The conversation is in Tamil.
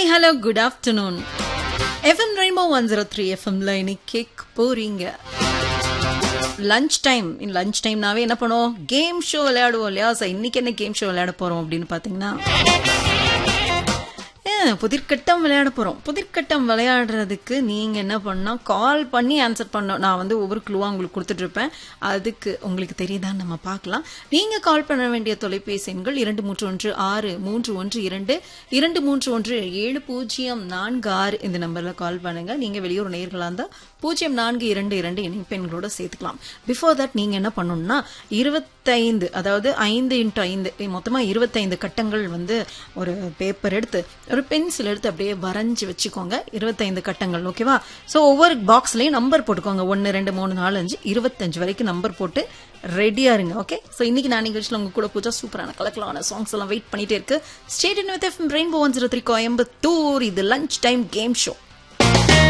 hi hello good afternoon FM rainbow one zero three எஃப்எம்ல இன்னைக்கு கேக் போறீங்க லஞ்ச் டைம் லஞ்ச் டைம்னாவே என்ன பண்ணுவோம் கேம் ஷோ விளையாடுவோம் இல்லையா ஸோ இன்னைக்கு என்ன கேம் ஷோ விளையாட போறோம் அப்படின்னு பாத்தீங்கன்னா ஏன், புதிர்கட்டம் விளையாட போறோம் புதிர்கட்டம் விளையாடுறதுக்கு நீங்க என்ன பண்ணா கால் பண்ணி ஆன்சர் பண்ணணும் நான் வந்து ஒவ்வொரு க்ளூவா உங்களுக்கு கொடுத்துட்டு இருப்பேன் அதுக்கு உங்களுக்கு தெரியுதான்னு நம்ம பார்க்கலாம் நீங்க கால் பண்ண வேண்டிய தொலைபேசி எண்கள் இரண்டு மூன்று ஒன்று ஆறு மூன்று ஒன்று இரண்டு இரண்டு மூன்று ஒன்று ஏழு பூஜ்ஜியம் நான்கு ஆறு இந்த நம்பர்ல கால் பண்ணுங்க நீங்க வெளியூர் நேர்களா இருந்தா பூஜ்ஜியம் நான்கு இரண்டு இரண்டு இணைப்பெண்களோட சேர்த்துக்கலாம் பிஃபோர் தட் நீங்க என்ன பண்ணணும்னா இருபத்தைந்து அதாவது ஐந்து இன்ட்டு ஐந்து மொத்தமா இருபத்தைந்து கட்டங்கள் வந்து ஒரு பேப்பர் எடுத்து ஒரு பென்சில் எடுத்து அப்படியே வரைஞ்சு வச்சுக்கோங்க இருபத்தைந்து கட்டங்கள் ஓகேவா ஸோ ஒவ்வொரு பாக்ஸ்லயும் நம்பர் போட்டுக்கோங்க ஒன்று ரெண்டு மூணு நாலு அஞ்சு இருபத்தஞ்சு வரைக்கும் நம்பர் போட்டு ரெடியா இருங்க ஓகே ஸோ இன்னைக்கு நான் நிகழ்ச்சியில் உங்க கூட பூஜா சூப்பரான கலக்கலான சாங்ஸ் எல்லாம் வெயிட் பண்ணிட்டே இருக்கு stayed with F rainbow one zero three Coimbatore இது லஞ்ச் டைம் கேம் ஷோ